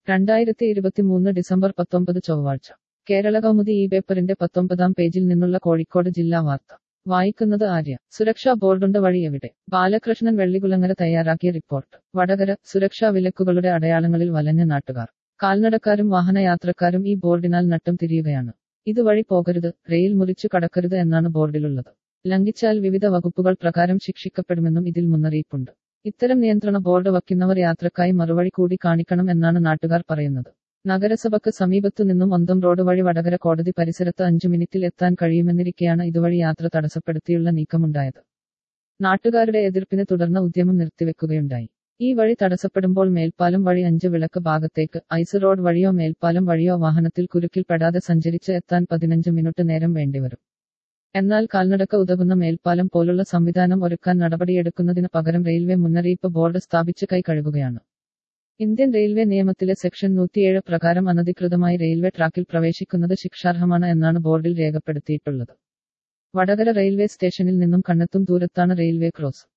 രണ്ടായിരത്തി ഇരുപത്തിമൂന്ന് ഡിസംബർ പത്തൊമ്പത് ചൊവ്വാഴ്ച കേരള കൗമുദി ഈ പേപ്പറിന്റെ പത്തൊമ്പതാം പേജിൽ നിന്നുള്ള കോഴിക്കോട് ജില്ലാ വാർത്ത വായിക്കുന്നത് ആര്യ സുരക്ഷാ ബോർഡുണ്ട് വഴി എവിടെ ബാലകൃഷ്ണൻ വെള്ളികുളങ്ങര തയ്യാറാക്കിയ റിപ്പോർട്ട് വടകര സുരക്ഷാ വിലക്കുകളുടെ അടയാളങ്ങളിൽ വലഞ്ഞ നാട്ടുകാർ കാൽനടക്കാരും വാഹനയാത്രക്കാരും ഈ ബോർഡിനാൽ നട്ടം തിരിയുകയാണ് ഇതുവഴി പോകരുത് റെയിൽ മുറിച്ചു കടക്കരുത് എന്നാണ് ബോർഡിലുള്ളത് ലംഘിച്ചാൽ വിവിധ വകുപ്പുകൾ പ്രകാരം ശിക്ഷിക്കപ്പെടുമെന്നും ഇതിൽ മുന്നറിയിപ്പുണ്ട് ഇത്തരം നിയന്ത്രണ ബോർഡ് വയ്ക്കുന്നവർ യാത്രക്കായി മറുവഴി കൂടി കാണിക്കണം എന്നാണ് നാട്ടുകാർ പറയുന്നത് നഗരസഭയ്ക്ക് സമീപത്തു നിന്നും ഒന്തം റോഡ് വഴി വടകര കോടതി പരിസരത്ത് അഞ്ചു മിനിറ്റിൽ എത്താൻ കഴിയുമെന്നിരിക്കെയാണ് ഇതുവഴി യാത്ര തടസ്സപ്പെടുത്തിയുള്ള നീക്കമുണ്ടായത് നാട്ടുകാരുടെ എതിർപ്പിനെ തുടർന്ന് ഉദ്യമം നിർത്തിവെക്കുകയുണ്ടായി ഈ വഴി തടസ്സപ്പെടുമ്പോൾ മേൽപ്പാലം വഴി അഞ്ച് വിളക്ക് ഭാഗത്തേക്ക് ഐസ് റോഡ് വഴിയോ മേൽപ്പാലം വഴിയോ വാഹനത്തിൽ കുരുക്കിൽപ്പെടാതെ സഞ്ചരിച്ച് എത്താൻ പതിനഞ്ച് മിനിറ്റ് നേരം വേണ്ടിവരും എന്നാൽ കാൽനടക്ക ഉതകുന്ന മേൽപ്പാലം പോലുള്ള സംവിധാനം ഒരുക്കാൻ നടപടിയെടുക്കുന്നതിന് പകരം റെയിൽവേ മുന്നറിയിപ്പ് ബോർഡ് സ്ഥാപിച്ച് കൈ കഴുകുകയാണ് ഇന്ത്യൻ റെയിൽവേ നിയമത്തിലെ സെക്ഷൻ നൂറ്റിയേഴ് പ്രകാരം അനധികൃതമായി റെയിൽവേ ട്രാക്കിൽ പ്രവേശിക്കുന്നത് ശിക്ഷാർഹമാണ് എന്നാണ് ബോർഡിൽ രേഖപ്പെടുത്തിയിട്ടുള്ളത് വടകര റെയിൽവേ സ്റ്റേഷനിൽ നിന്നും കണ്ണെത്തും ദൂരത്താണ് റെയിൽവേ ക്രോസ്